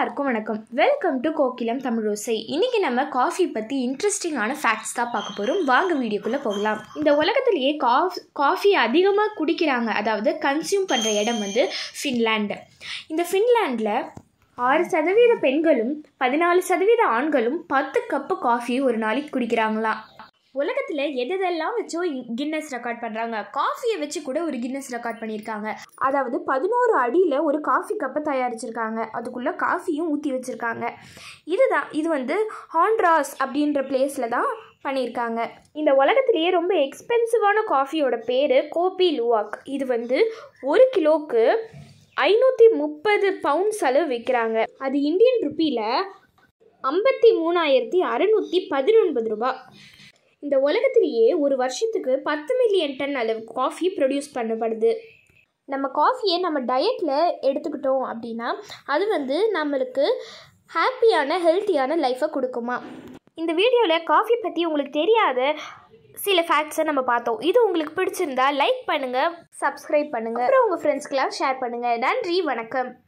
எல்லாருக்கும் வணக்கம் welcome to கோகிலம் தமிழோசை இன்னைக்கு நம்ம காஃபி பற்றி இன்ட்ரெஸ்டிங்கான ஃபேக்ட்ஸ் தான் பார்க்க போகிறோம் வாங்க வீடியோக்குள்ளே போகலாம் இந்த உலகத்திலேயே காஃப் காஃபி அதிகமாக குடிக்கிறாங்க அதாவது கன்சியூம் பண்ணுற இடம் வந்து ஃபின்லாண்டு இந்த ஃபின்லாண்டில் ஆறு சதவீத பெண்களும் பதினாலு சதவீத ஆண்களும் பத்து கப்பு காஃபி ஒரு நாளைக்கு குடிக்கிறாங்களாம் உலகத்தில் எதெல்லாம் வச்சோ கின்னஸ் ரெக்கார்ட் பண்ணுறாங்க காஃபியை வச்சு கூட ஒரு கின்னஸ் ரெக்கார்ட் பண்ணியிருக்காங்க அதாவது பதினோரு அடியில் ஒரு காஃபி கப்பை தயாரிச்சிருக்காங்க அதுக்குள்ளே காஃபியும் ஊற்றி வச்சுருக்காங்க இதுதான் இது வந்து ஹாண்ட்ராஸ் அப்படின்ற பிளேஸில் தான் பண்ணியிருக்காங்க இந்த உலகத்திலேயே ரொம்ப எக்ஸ்பென்சிவான காஃபியோட பேர் கோபி லுவாக் இது வந்து ஒரு கிலோக்கு ஐநூற்றி முப்பது பவுண்ட்ஸ் அளவு விற்கிறாங்க அது இந்தியன் ருப்பியில் ஐம்பத்தி மூணாயிரத்தி அறநூற்றி பதினொன்பது ரூபாய் இந்த உலகத்திலேயே ஒரு வருஷத்துக்கு பத்து மில்லியன் டன் அளவு காஃபி ப்ரொடியூஸ் பண்ணப்படுது நம்ம காஃபியை நம்ம டயட்டில் எடுத்துக்கிட்டோம் அப்படின்னா அது வந்து நம்மளுக்கு ஹாப்பியான ஹெல்த்தியான லைஃப்பை கொடுக்குமா இந்த வீடியோவில் காஃபி பற்றி உங்களுக்கு தெரியாத சில ஃபேக்ட்ஸை நம்ம பார்த்தோம் இது உங்களுக்கு பிடிச்சிருந்தா லைக் பண்ணுங்கள் சப்ஸ்கிரைப் பண்ணுங்கள் அப்புறம் உங்கள் ஃப்ரெண்ட்ஸ்க்கெலாம் ஷேர் பண்ணுங்கள் நன்றி வணக்கம்